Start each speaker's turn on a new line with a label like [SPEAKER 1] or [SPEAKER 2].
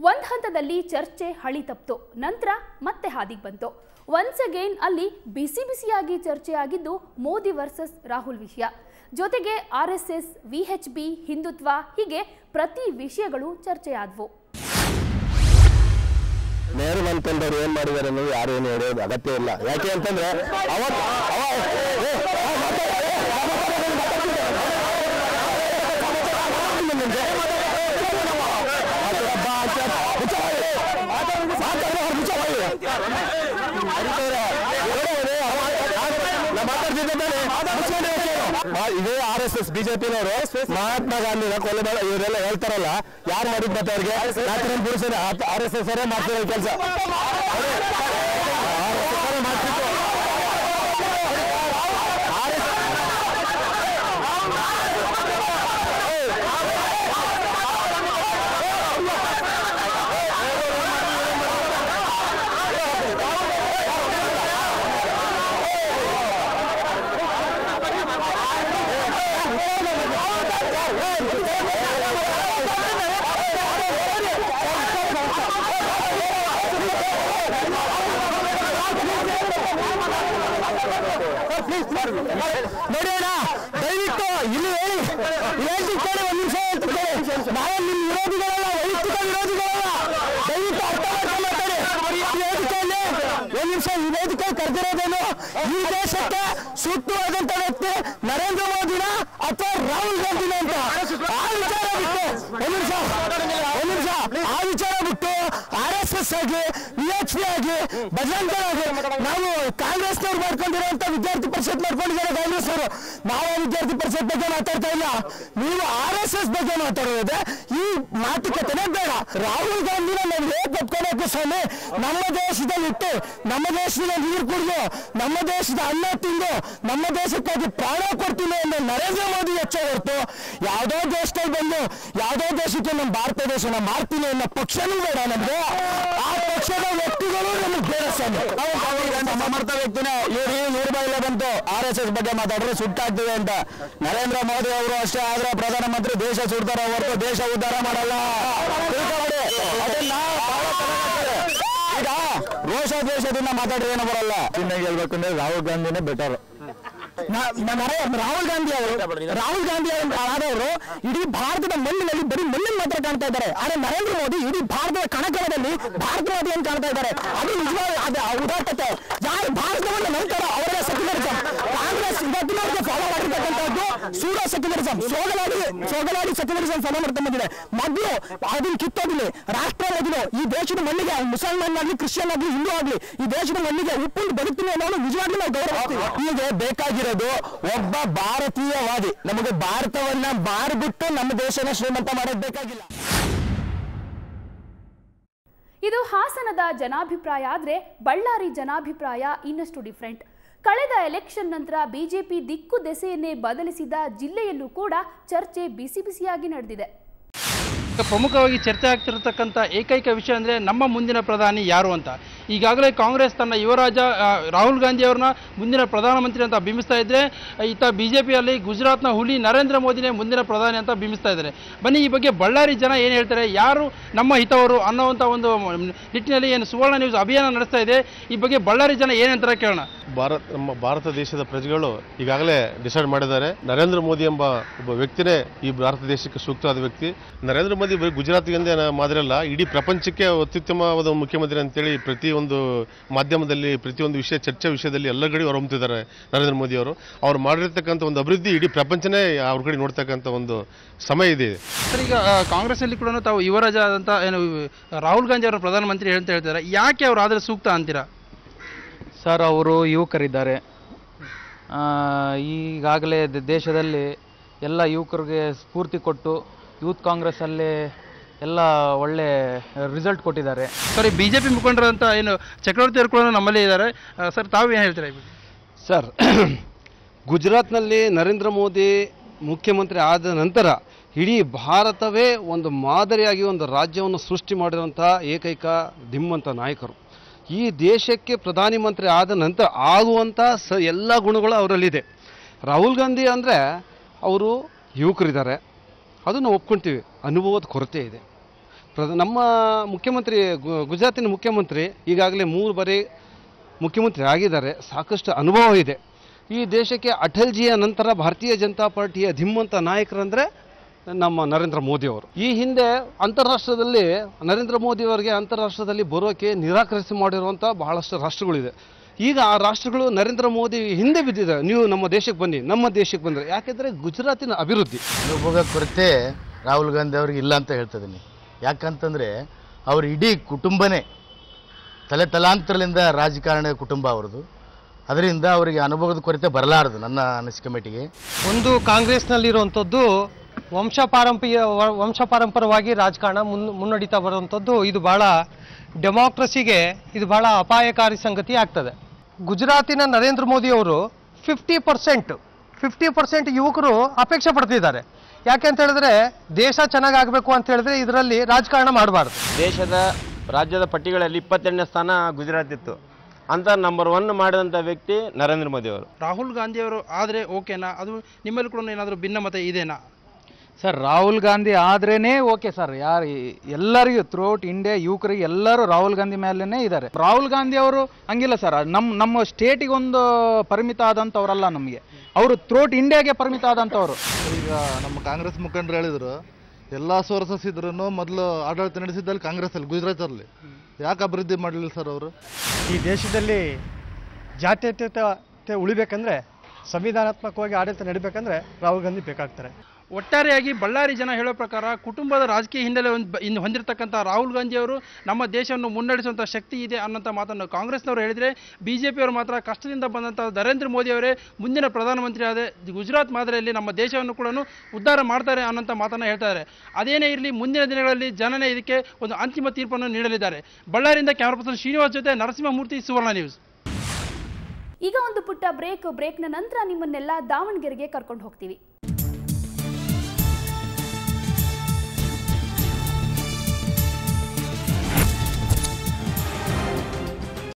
[SPEAKER 1] ಒಂದ್ ಹಂತದಲ್ಲಿ ಚರ್ಚೆ ಹಳಿ ತಪ್ಪಿತು ನಂತರ ಮತ್ತೆ ಹಾದಿಗೆ ಬಂತು ಒನ್ಸ್ ಅಗೇನ್ ಅಲ್ಲಿ ಬಿಸಿ ಬಿಸಿಯಾಗಿ ಚರ್ಚೆ ಆಗಿದ್ದು ಮೋದಿ ವರ್ಸಸ್ ರಾಹುಲ್ ವಿಷಯ ಜೊತೆಗೆ R S S V H P Hindutva ಹೀಗೆ ಪ್ರತಿ ವಿಷಯಗಳು ಚರ್ಚೆಯಾದವು
[SPEAKER 2] ನೇರು ಬಂತಂದವ್ರು ಏನ್ ಮಾಡಿದಾರೆ ಅನ್ನೋದು ಯಾರು ಏನು ಹೇಳೋದು ಅಗತ್ಯ ಇಲ್ಲ ಯಾಕೆ ಅಂತಂದ್ರೆ ಅವತ್ತು ಅವ ಏ, ಅವ ಮಾತಾಡ- ಮಾತಾಡಪ್ಪ ಅಂತ ಮುಚ್ಚ ಬಾಯಿ. ಮಾತಾಡು, ಅವ್ರು ಮುಚ್ಚ ಬಾಯಿ. ಅರಿತವ್ರೆ, ನೋಡು, ಅವ ನಾ ಮಾತಾಡ್ತಿದ್ದೆ ತಾನೆ, ಮುಚ್ಕೊಂಡು ಹೋಗ್ತಾರೆ. ಮಾ- ಇದೇ ಆರ್ ಎಸ್ ಎಸ್ ಬಿಜೆಪಿನವರು ಮಹಾತ್ಮ ಗಾಂಧಿನ ಕೊಲೆ ಮಾಡ ಇವರೆಲ್ಲ ಹೇಳ್ತಾರಲ್ಲ ಯಾರು ಮಾಡಿದ್ ಮತ್ತೆ ಅವ್ರಿಗೆ ರಾತ್ರಿ ಪುರುಷರ ಆರ್ ಎಸ್ ಎಸ್ ಅವರೇ ಮಾಡ್ತಿರೋ ಕೆಲಸ ಮಾಡ್ತಿತ್ತು ನೋಡೋಣ ದಯವಿಟ್ಟು ಇಲ್ಲಿ ಹೇಳಿ ಹೇಳ್ತಿ ಕೇಳಿ ಒಂದು ನಿಮಿಷ ಹೇಳ್ತಿದ್ದೇನೆ ನಾವು ನಿಮ್ಮ ವಿರೋಧಿಗಳಲ್ಲ ವೈಯಕ್ತಿಕ ವಿರೋಧಿಗಳಲ್ಲ ದಯವಿಟ್ಟು ಅರ್ಥ ಮಾಡ್ಕೊಂಡು ಮಾತಾಡಿ ಈ ವೇದಿಕೆಯಲ್ಲಿ ಒಂದು ನಿಮಿಷ ಈ ವೇದಿಕೆ ಕರೆದಿರೋದೇನು ಈ ದೇಶಕ್ಕೆ ಸೂಕ್ತವಾದಂತ ವ್ಯಕ್ತಿ ನರೇಂದ್ರ ಮೋದಿನ ಅಥವಾ ರಾಹುಲ್ ಗಾಂಧಿನ ಅಂತ ಆ ವಿಚಾರ ಬಿಟ್ಟು ಒಂದು ನಿಮಿಷ ಒಂದು ನಿಮಿಷ ಆ ವಿಚಾರ ಬಿಟ್ಟು ಆರ್ ಎಸ್ ಎಸ್ ಆಗಿ ವಿ ಎಚ್ ಪಿ ಆಗಿ ಬಜರಂಗ ಆಗಿ ನಾವು ಕಾಂಗ್ರೆಸ್ನವ್ರು ಮಾಡ್ಕೊಂಡಿರುವಂತ ವಿದ್ಯಾರ್ಥಿ ಪರಿಷತ್ ಮಾಡ್ಕೊಂಡಿದ್ದಾರೆ ಕಾಂಗ್ರೆಸ್ ಅವರು ನಾವು ಆ ವಿದ್ಯಾರ್ಥಿ ಪರಿಷತ್ ಬಗ್ಗೆ ಮಾತಾಡ್ತಾ ಇಲ್ಲ ನೀವು ಆರ್ ಎಸ್ ಎಸ್ ಬಗ್ಗೆ ಮಾತಾಡೋದೆ ಈ ಮಾತುಕತೆನೇ ಬೇಡ ರಾಹುಲ್ ಗಾಂಧಿನ ನಾವು ಹೇಗೆ ಒಪ್ಕೊಳಕ್ಕೆ ಸ್ವಾಮಿ ನಮ್ಮ ದೇಶದಲ್ಲಿ ಇಟ್ಟು ನಮ್ಮ ದೇಶದ ನೀರು ಕುಡಿದು ನಮ್ಮ ದೇಶದ ಅನ್ನ ತಿಂದು ನಮ್ಮ ದೇಶಕ್ಕಾಗಿ ಪ್ರಾಣ ಕೊಡ್ತೀನಿ ಅನ್ನೋ ನರೇಂದ್ರ ಮೋದಿ ಹೆಚ್ಚ ಹೊರತು ಯಾವುದೋ ದೇಶದಲ್ಲಿ ಬಂದು ಯಾವುದೋ ದೇಶಕ್ಕೆ ನಮ್ಮ ಭಾರತ ದೇಶನ ಮಾಡ್ತೀನಿ ಅನ್ನೋ ಪಕ್ಷನೂ ಬೇಡ ನಮ್ಗೆ ಆ ಪಕ್ಷದ ವ್ಯಕ್ತಿಗಳು ನಮಗೆ ಬೇಡ ಸ್ವಾಮಿ ಸಮರ್ಥ ವ್ಯಕ್ತಿನೇ ಇವ್ರು ನೂರು ರೂಪಾಯಿ ಬಂತು ಆರ್ ಎಸ್ ಎಸ್ ಬಗ್ಗೆ ಮಾತಾಡಿದ್ರೆ ಸುಟ್ಟಾಗ್ತಿದೆ ಅಂತ ನರೇಂದ್ರ ಮೋದಿ ಅವರು ಅಷ್ಟೇ ಆದ್ರೆ ಪ್ರಧಾನಮಂತ್ರಿ ದೇಶ ಸುಡ್ತಾರ ಹೊರತು ದೇಶ ಉದ್ಧಾರ ಮಾಡಲ್ಲ ತಿಳ್ಕೊಬಿಡಿ ಅದನ್ನ ಬಹಳ ಚೆನ್ನಾಗಾಗ್ತದೆ. ಈಗ ರೋಷ ದೇಶದಿಂದ ಮಾತಾಡಿದ್ರೆ ಏನು ಬರಲ್ಲ ಚೆನ್ನಾಗಿ ಹೇಳ್ಬೇಕಂದ್ರೆ ರಾಹುಲ್ ಗಾಂಧಿನೇ ಬೆಟರ್ ರಾಹುಲ್ ಗಾಂಧಿ ಅವರು ರಾಹುಲ್ ಗಾಂಧಿ ಅವರು ಆದವರು ಇಡೀ ಭಾರತದ ಮಣ್ಣಿನಲ್ಲಿ ಬರೀ ಮಣ್ಣಿನ ಮಾತ್ರ ಕಾಣ್ತಾ ಇದ್ದಾರೆ ಆದ್ರೆ ನರೇಂದ್ರ ಮೋದಿ ಇಡೀ ಭಾರತದ ಕಣಕಣದಲ್ಲಿ ಭಾರತವಾದಿಯನ್ನು ಕಾಣ್ತಾ ಇದ್ದಾರೆ ಅದು ನಿಜವಾದ ಅದು ಉದಾತ್ತತೆ ಯಾರು ಭಾರತವನ್ನು ನಂತರ ಅವರ ಸೆಕ್ಯುಲರಿಸಂ ಕಾಂಗ್ರೆಸ್ ಇವತ್ತಿನವರೆಗೆ ಫಾಲೋ ಮಾಡಿರ್ತಕ್ಕಂಥದ್ದು ಸೂಡೋ ಸೆಕ್ಯುಲರಿಸಂ ಸೋಗಲಾಡಿ ಸೋಗಲಾಡಿ ಸೆಕ್ಯುಲರಿಸಂ ಫಾಲೋ ಮಾಡ್ತಾ ಬಂದಿದೆ ಮೊದಲು ಅದನ್ನ ಕಿತ್ತೋದಿಲ್ಲ ರಾಷ್ಟ್ರ ಮೊದಲು ಈ ದೇಶದ ಮಣ್ಣಿಗೆ ಮುಸಲ್ಮಾನ್ ಆಗಲಿ ಕ್ರಿಶ್ಚಿಯನ್ ಆಗಲಿ ಹಿಂದೂ ಆಗಲಿ ಈ ದೇಶದ ಮಣ್ಣಿಗೆ ಉಪ್ಪುಂಡು ಬದುಕ್ತೀನಿ ಅನ್ನೋದು ನಿಜವಾಗ್ಲೂ ನಾವು ಗೌರವಿಸ್ತೀವಿ ಈಗ ಬೇಕಾಗಿರೋದು ಒಬ್ಬ ಭಾರತೀಯವಾದಿ ನಮಗೆ ಭಾರತವನ್ನ ಮಾರ್ಬಿಟ್ಟು ನಮ್ಮ ದೇಶನ ಶ್ರೀಮಂತ ಮಾಡೋದು ಬೇಕಾಗಿಲ್ಲ
[SPEAKER 1] ಇದು ಹಾಸನದ ಜನಾಭಿಪ್ರಾಯ ಆದರೆ ಬಳ್ಳಾರಿ ಜನಾಭಿಪ್ರಾಯ ಇನ್ನಷ್ಟು ಡಿಫ್ರೆಂಟ್ ಕಳೆದ ಎಲೆಕ್ಷನ್ ನಂತರ ಬಿಜೆಪಿ ದಿಕ್ಕು ದೆಸೆಯನ್ನೇ ಬದಲಿಸಿದ ಜಿಲ್ಲೆಯಲ್ಲೂ ಕೂಡ ಚರ್ಚೆ ಬಿಸಿ ಬಿಸಿಯಾಗಿ ನಡೆದಿದೆ
[SPEAKER 3] ಈಗ ಪ್ರಮುಖವಾಗಿ ಚರ್ಚೆ ಆಗ್ತಿರತಕ್ಕಂಥ ಏಕೈಕ ವಿಷಯ ಅಂದರೆ ನಮ್ಮ ಮುಂದಿನ ಪ್ರಧಾನಿ ಯಾರು ಅಂತ ಈಗಾಗಲೇ ಕಾಂಗ್ರೆಸ್ ತನ್ನ ಯುವರಾಜ ಆ, ರಾಹುಲ್ ಗಾಂಧಿ ಅವ್ರನ್ನ ಮುಂದಿನ ಪ್ರಧಾನಮಂತ್ರಿ ಅಂತ ಬಿಂಬಿಸ್ತಾ ಇದ್ರೆ ಈತ ಬಿ ಜೆ ಪಿಯಲ್ಲಿ ಗುಜರಾತ್ನ ಹುಲಿ ನರೇಂದ್ರ ಮೋದಿನೇ ಮುಂದಿನ ಪ್ರಧಾನಿ ಅಂತ ಬಿಂಬಿಸ್ತಾ ಇದ್ದಾರೆ ಬನ್ನಿ ಈ ಬಗ್ಗೆ ಬಳ್ಳಾರಿ ಜನ ಏನು ಹೇಳ್ತಾರೆ ಯಾರು ನಮ್ಮ ಹಿತವರು ಅನ್ನೋವಂಥ ಒಂದು ನಿಟ್ಟಿನಲ್ಲಿ ಏನು ಸುವರ್ಣ ನ್ಯೂಸ್ ಅಭಿಯಾನ ನಡೆಸ್ತಾ ಇದೆ ಈ ಬಗ್ಗೆ ಬಳ್ಳಾರಿ ಜನ ಏನು ಹೇಳ್ತಾರೆ ಕೇಳೋಣ
[SPEAKER 4] ಭಾರತ ನಮ್ಮ ಭಾರತ ದೇಶದ ಪ್ರಜೆಗಳು ಈಗಾಗಲೇ ಡಿಸೈಡ್ ಮಾಡಿದ್ದಾರೆ ನರೇಂದ್ರ ಮೋದಿ ಎಂಬ ಒಬ್ಬ ವ್ಯಕ್ತಿನೇ ಈ ಭಾರತ ದೇಶಕ್ಕೆ ಸೂಕ್ತವಾದ ವ್ಯಕ್ತಿ ನರೇಂದ್ರ ಮೋದಿ ಬರೀ ಗುಜರಾತ್ಗೆ ಮಾದರಿ ಅಲ್ಲ ಇಡೀ ಪ್ರಪಂಚಕ್ಕೆ ಅತ್ಯುತ್ತಮವಾದ ಮುಖ್ಯಮಂತ್ರಿ ಅಂತೇಳಿ ಪ್ರತಿಯೊಂದು ಮಾಧ್ಯಮದಲ್ಲಿ ಪ್ರತಿಯೊಂದು ವಿಷಯ ಚರ್ಚೆ ವಿಷಯದಲ್ಲಿ ಎಲ್ಲ ಕಡೆ ಹೊರಹೊಮ್ಮಿದ್ದಾರೆ ನರೇಂದ್ರ ಮೋದಿ ಅವರು ಅವ್ರು ಮಾಡಿರ್ತಕ್ಕಂಥ ಒಂದು ಅಭಿವೃದ್ಧಿ ಇಡೀ ಪ್ರಪಂಚನೇ ಅವ್ರ ಕಡೆ ನೋಡ್ತಕ್ಕಂಥ ಒಂದು ಸಮಯ ಇದೆ
[SPEAKER 3] ಸರ್ ಈಗ ಆ, ಕಾಂಗ್ರೆಸ್ಸಲ್ಲಿ ಕೂಡ ತಾವು ಯುವರಾಜ ಆದಂಥ ಏನು ರಾಹುಲ್ ಗಾಂಧಿ ಅವರು ಪ್ರಧಾನಮಂತ್ರಿ ಅಂತ ಹೇಳ್ತಾರೆ ಯಾಕೆ ಅವ್ರು ಆದರೆ ಸೂಕ್ತ ಅಂತೀರಾ
[SPEAKER 5] ಸರ್ ಅವರು ಯುವಕರಿದ್ದಾರೆ ಆ, ಈಗಾಗಲೇ ದ- ದೇಶದಲ್ಲಿ ಎಲ್ಲ ಯುವಕರಿಗೆ ಸ್ಫೂರ್ತಿ ಕೊಟ್ಟು ಯೂತ್ ಕಾಂಗ್ರೆಸ್ಸಲ್ಲಿ ಎಲ್ಲ ಒಳ್ಳೆ ರಿಸಲ್ಟ್ ಕೊಟ್ಟಿದ್ದಾರೆ
[SPEAKER 3] ಸರ್ ಬಿ ಜೆ ಪಿ ಮುಖಂಡರಂತ ಏನು ಚಕ್ರವರ್ತಿ ಅವರು ಕೂಡ ನಮ್ಮಲ್ಲಿ ಇದ್ದಾರೆ ಆ, ಸರ್ ತಾವು ಏನು ಹೇಳ್ತೀರಾ ಈ ಬಗ್ಗೆ?
[SPEAKER 6] ಸರ್ ಗುಜರಾತ್ನಲ್ಲಿ ನರೇಂದ್ರ ಮೋದಿ ಮುಖ್ಯಮಂತ್ರಿ ಆದ ನಂತರ ಇಡೀ ಭಾರತವೇ ಒಂದು ಮಾದರಿಯಾಗಿ ಒಂದು ರಾಜ್ಯವನ್ನು ಸೃಷ್ಟಿ ಮಾಡಿರುವಂಥ ಏಕೈಕ ಧಿಮ್ಮಂತ ನಾಯಕರು ಈ ದೇಶಕ್ಕೆ ಪ್ರಧಾನಿ ಮಂತ್ರಿ ಆದ ನಂತರ ಆಗುವಂಥ ಸ ಎಲ್ಲ ಗುಣಗಳು ಅವರಲ್ಲಿದೆ ರಾಹುಲ್ ಗಾಂಧಿ ಅಂದರೆ ಅವರು ಯುವಕರಿದ್ದಾರೆ ಅದು ನಾವು ಒಪ್ಕೊಳ್ತೀವಿ ಅನುಭವದ ಕೊರತೆ ಇದೆ ಪ್ರದ ನಮ್ಮ ಮುಖ್ಯಮಂತ್ರಿ ಗು- ಗುಜರಾತಿನ ಮುಖ್ಯಮಂತ್ರಿ ಈಗಾಗಲೇ ಮೂರು ಬಾರಿ ಮುಖ್ಯಮಂತ್ರಿ ಆಗಿದ್ದಾರೆ ಸಾಕಷ್ಟು ಅನುಭವ ಇದೆ ಈ ದೇಶಕ್ಕೆ ಅಟಲ್ಜಿಯ ನಂತರ ಭಾರತೀಯ ಜನತಾ ಪಾರ್ಟಿಯ ಧಿಮ್ಮಂತ ನಾಯಕರಂದರೆ ನಮ್ಮ ನರೇಂದ್ರ ಮೋದಿಯವರು ಈ ಹಿಂದೆ ಅಂತಾರಾಷ್ಟ್ರದಲ್ಲಿ ನರೇಂದ್ರ ಮೋದಿಯವರಿಗೆ ಅಂತಾರಾಷ್ಟ್ರದಲ್ಲಿ ಬರೋಕ್ಕೆ ನಿರಾಕರಿಸಿ ಮಾಡಿರುವಂಥ ಬಹಳಷ್ಟು ರಾಷ್ಟ್ರಗಳಿದೆ ಈಗ ಆ ರಾಷ್ಟ್ರಗಳು ನರೇಂದ್ರ ಮೋದಿ ಹಿಂದೆ ಬಿದ್ದಿದೆ ನೀವು ನಮ್ಮ ದೇಶಕ್ಕೆ ಬನ್ನಿ ನಮ್ಮ ದೇಶಕ್ಕೆ ಬಂದರೆ ಯಾಕೆಂದರೆ ಗುಜರಾತಿನ ಅಭಿವೃದ್ಧಿ
[SPEAKER 7] ಅನುಭೋಗ ಕೊರತೆ ರಾಹುಲ್ ಗಾಂಧಿ ಅವ್ರಿಗೆ ಇಲ್ಲ ಅಂತ ಹೇಳ್ತಿದ್ದೀನಿ ಯಾಕಂತಂದರೆ ಅವ್ರ ಇಡೀ ಕುಟುಂಬನೇ ತಲೆ ತಲಾಂತರದಿಂದ ರಾಜಕಾರಣ ಕುಟುಂಬ ಅವ್ರದ್ದು ಅದರಿಂದ ಅವರಿಗೆ ಅನುಭವದ ಕೊರತೆ ಬರಲಾರದು ನನ್ನ ಅನಿಸಿಕೆ ಮಟ್ಟಿಗೆ
[SPEAKER 8] ಒಂದು ಕಾಂಗ್ರೆಸ್ನಲ್ಲಿರುವಂಥದ್ದು ವಂಶ ಪಾರಂಪರ್ಯ ವಂಶ ಪಾರಂಪರವಾಗಿ ರಾಜಕಾರಣ ಮುನ್ ಮುನ್ನಡೀತಾ ಬರುವಂಥದ್ದು ಇದು ಭಾಳ ಡೆಮಾಕ್ರಸಿಗೆ ಇದು ಭಾಳ ಅಪಾಯಕಾರಿ ಸಂಗತಿ ಆಗ್ತದೆ ಗುಜರಾತಿನ ನರೇಂದ್ರ ಮೋದಿ ಅವರು ಫಿಫ್ಟಿ ಪರ್ಸೆಂಟ್ ಫಿಫ್ಟಿ ಪರ್ಸೆಂಟ್ ಯುವಕರು ಅಪೇಕ್ಷೆ ಪಡ್ತಿದ್ದಾರೆ ಯಾಕೆ ಅಂತ ಹೇಳಿದ್ರೆ ದೇಶ ಚೆನ್ನಾಗಾಗಬೇಕು ಅಂತ ಹೇಳಿದ್ರೆ ಇದರಲ್ಲಿ ರಾಜಕಾರಣ ಮಾಡಬಾರ್ದು
[SPEAKER 9] ದೇಶದ ರಾಜ್ಯದ ಪಟ್ಟಿಗಳಲ್ಲಿ ಇಪ್ಪತ್ತೆರಡನೇ ಸ್ಥಾನ ಗುಜರಾತ್ ಇತ್ತು ಅಂತ ನಂಬರ್ ಒನ್ ಮಾಡಿದಂಥ ವ್ಯಕ್ತಿ ನರೇಂದ್ರ ಮೋದಿ ಅವರು
[SPEAKER 3] ರಾಹುಲ್ ಗಾಂಧಿಯವರು ಆದರೆ ಓಕೆನಾ ಅದು ನಿಮ್ಮಲ್ಲಿ ಕೂಡ ಏನಾದರೂ ಭಿನ್ನಮತ ಇದೆನಾ
[SPEAKER 5] ಸರ್ ರಾಹುಲ್ ಗಾಂಧಿ ಆದ್ರೇನೆ ಓಕೆ ಸರ್ ಯಾರು ಎಲ್ಲರಿಗೂ ಥ್ರೂಔಟ್ ಇಂಡಿಯಾ ಯುವಕರಿಗೆ ಎಲ್ಲರೂ ರಾಹುಲ್ ಗಾಂಧಿ ಮೇಲೇ ಇದ್ದಾರೆ ರಾಹುಲ್ ಗಾಂಧಿ ಅವರು ಹಂಗಿಲ್ಲ ಸರ್ ನಮ್ಮ ನಮ್ಮ ಸ್ಟೇಟಿಗೆ ಒಂದು ಪರಿಮಿತ ಆದಂಥವ್ರಲ್ಲ ನಮಗೆ ಅವರು ಥ್ರೂಔಟ್ ಇಂಡಿಯಾಗೆ ಪರಿಮಿತ ಆದಂಥವ್ರು
[SPEAKER 10] ಈಗ ನಮ್ಮ ಕಾಂಗ್ರೆಸ್ ಮುಖಂಡರು ಹೇಳಿದ್ರು ಎಲ್ಲ ಸೋರ್ಸಸ್ ಇದ್ರೂ ಮೊದಲು ಆಡಳಿತ ನಡೆಸಿದ್ದಲ್ಲಿ ಕಾಂಗ್ರೆಸ್ಸಲ್ಲಿ ಗುಜರಾತಲ್ಲಿ ಯಾಕೆ ಅಭಿವೃದ್ಧಿ ಮಾಡಲಿಲ್ಲ ಸರ್ ಅವರು
[SPEAKER 8] ಈ ದೇಶದಲ್ಲಿ ಜಾತ್ಯತೀತತೆ ಉಳಿಬೇಕಂದ್ರೆ ಸಂವಿಧಾನಾತ್ಮಕವಾಗಿ ಆಡಳಿತ ನಡಿಬೇಕಂದ್ರೆ ರಾಹುಲ್ ಗಾಂಧಿ ಬೇಕಾಗ್ತಾರೆ
[SPEAKER 3] ಒಟ್ಟಾರೆಯಾಗಿ ಬಳ್ಳಾರಿ ಜನ ಹೇಳೋ ಪ್ರಕಾರ ಕುಟುಂಬದ ರಾಜಕೀಯ ಹಿನ್ನೆಲೆ ಒಂದು ಇನ್ನು ಹೊಂದಿರತಕ್ಕಂಥ ರಾಹುಲ್ ಗಾಂಧಿಯವರು ನಮ್ಮ ದೇಶವನ್ನು ಮುನ್ನಡೆಸುವಂಥ ಶಕ್ತಿ ಇದೆ ಅನ್ನೋಂಥ ಮಾತನ್ನು ಕಾಂಗ್ರೆಸ್ನವರು ಹೇಳಿದರೆ ಬಿ ಜೆ ಪಿಯವರು ಮಾತ್ರ ಕಷ್ಟದಿಂದ ಬಂದಂಥ ನರೇಂದ್ರ ಮೋದಿಯವರೇ ಮುಂದಿನ ಪ್ರಧಾನಮಂತ್ರಿ ಆದ ಗುಜರಾತ್ ಮಾದರಿಯಲ್ಲಿ ನಮ್ಮ ದೇಶವನ್ನು ಕೂಡ ಉದ್ಧಾರ ಮಾಡ್ತಾರೆ ಅನ್ನೋಂಥ ಮಾತನ್ನು ಹೇಳ್ತಾರೆ ಅದೇನೇ ಇರಲಿ ಮುಂದಿನ ದಿನಗಳಲ್ಲಿ ಜನನೇ ಇದಕ್ಕೆ ಒಂದು ಅಂತಿಮ ತೀರ್ಪನ್ನು ನೀಡಲಿದ್ದಾರೆ ಬಳ್ಳಾರಿಯಿಂದ ಕ್ಯಾಮರಾ ಪರ್ಸನ್ ಶ್ರೀನಿವಾಸ್ ಜೊತೆ ನರಸಿಂಹಮೂರ್ತಿ ಸುವರ್ಣ ನ್ಯೂಸ್
[SPEAKER 1] ಈಗ ಒಂದು ಪುಟ್ಟ ಬ್ರೇಕ್ ಬ್ರೇಕ್ನ ನಂತರ ನಿಮ್ಮನ್ನೆಲ್ಲ ದಾವಣಗೆರೆಗೆ ಕರ್ಕೊಂಡು ಹೋಗ್ತೀವಿ